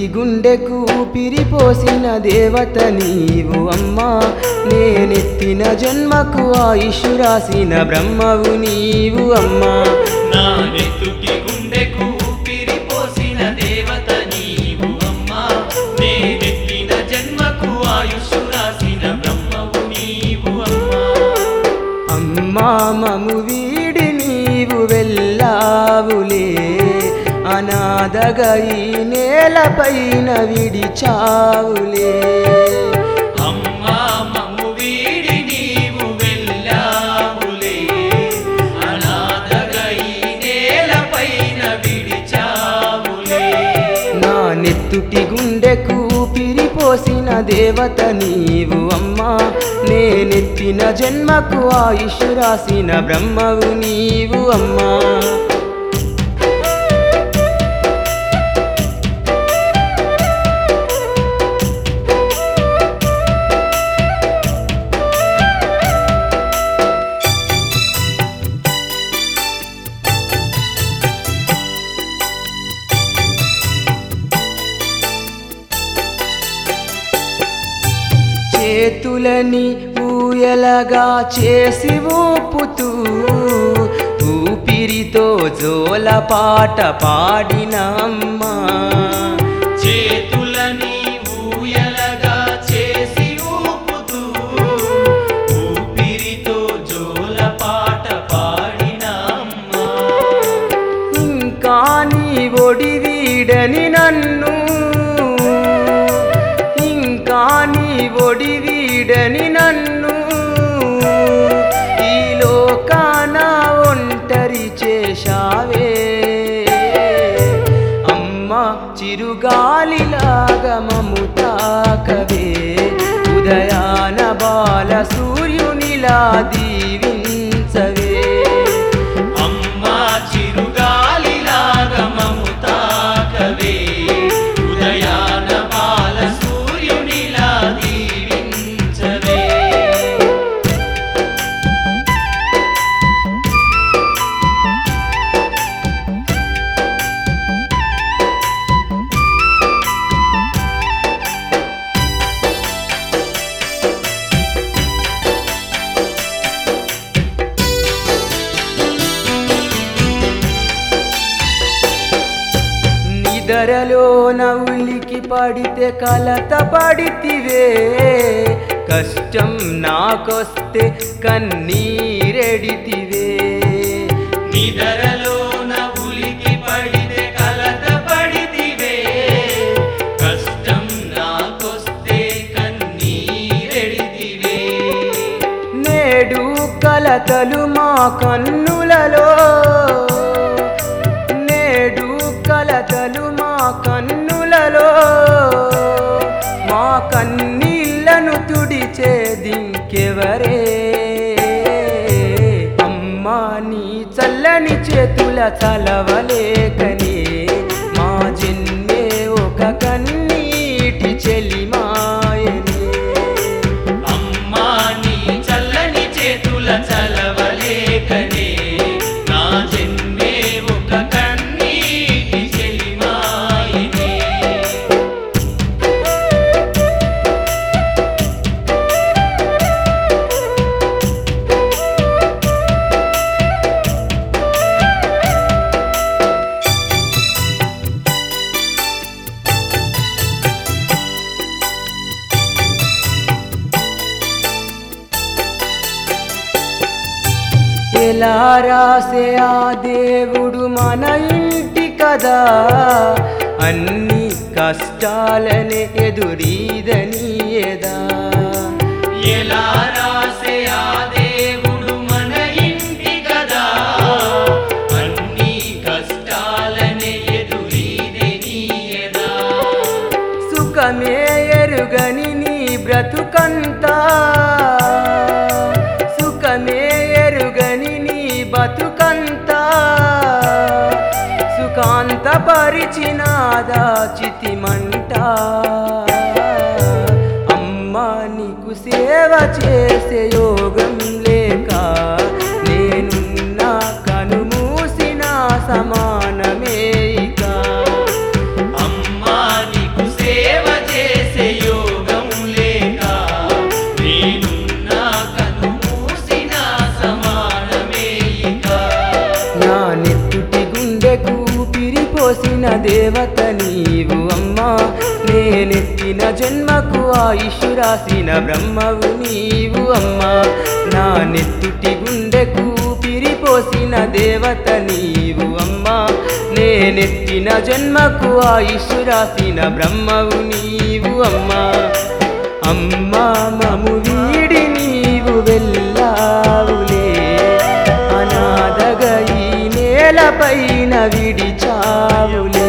నెత్తుటి గుండెకు పిరిపోసిన దేవత నీవు అమ్మా నేనెత్తిన జన్మకు ఆయుష్ రాసిన బ్రహ్మవు నీవు అమ్మా నా నెత్తుటి గుండెకు ఊపిరిపోసిన దేవత నీవు అమ్మా నేనెత్తిన జన్మకు ఆయుష్ రాసిన బ్రహ్మవు నీవు అమ్మా అమ్మా మము వీడి నీవు వెళ్ళావులే అనాథగా ఈ నేలపైన విడిచావులే అమ్మా మమ్ము వీడి నీవు వెళ్ళావులే అనాథగా ఈ నేలపైన విడిచావులే నా నెత్తుటి గుండెకు పిరిపోసిన దేవత నీవు అమ్మా నేనెత్తిన జన్మకు ఆయుష్ రాసిన బ్రహ్మవు నీవు అమ్మా చేతులని ఊయలగా చేసి ఊపుతూ ఊపిరితో జోల పాట పాడిన అమ్మా చేతులని ఊయలగా చేసి ఊపుతూ ఊపిరితో జోల పాట పాడిన అమ్మా ఇంకా నీ ఒడి వీడని నన్ను ఇంకా నీ ఒడి వీడని నన్ను ఈ లోకాన ఒంటరి చేశావే అమ్మ చిరుగాలిలాగా మము తాకవే ఉదయాన బాల సూర్యునిలా దీవించవే అమ్మా చిరుగాలిలాగా మము తాకవే ఉదయాన బాల సూర్యునిలా దీవించవే నిదరలో నవ్వులికి పడితే కలత పడితివే కష్టం నాకొస్తే కన్నీరెడితివే నిదరలో ఉలికి పడితే కలత పడితివే కష్టం నాకొస్తే కన్నీరెడితివే నేడు కలతలు మా కన్నులలో నేడు కలతలు మా కన్నులలో మా కన్నీళ్లను తుడిచేదింకెవరే అమ్మా నీ చల్లని చేతుల చలవలేకనే మా జన్మే ఒక కన్నీటి చెలిమాయనే అమ్మా నీ చల్లని చేతుల చలవలేకనే నా జన్మే ఒక కన్నీటి చెలిమాయనే ఎలా రాసే ఆ దేవుడు మన ఇంటి కదా అన్ని కష్టాలనే ఎదురీదని ఎదా ఎలా రాసే ఆ దేవుడు మన ఇంటి కదా అన్ని కష్టాలనే ఎదురీదే నీయదా సుఖమే ఎరుగని నీ బ్రతుకంతా సుఖమే ఎరుగని నీ బతుకంతా సుఖాంత పరిచినాదా చితిమంట అమ్మా నీకు సేవ చేసే యోగం లేక నేనున్నా కనుమూసిన సమానమే ఇక అమ్మా నీకు దేవత నీవు అమ్మా నేనెత్తిన జన్మకు ఆయుష్ రాసిన బ్రహ్మవు నీవు అమ్మా నా నెత్తుటి గుండెకు పిరిపోసిన దేవత నీవు అమ్మా నేనెత్తిన జన్మకు ఆయుష్ రాసిన బ్రహ్మవు నీవు అమ్మా అమ్మా మము వీడి నీవు వెళ్ళావులే అనాథగా ఈ నేలపైన విడిచావులే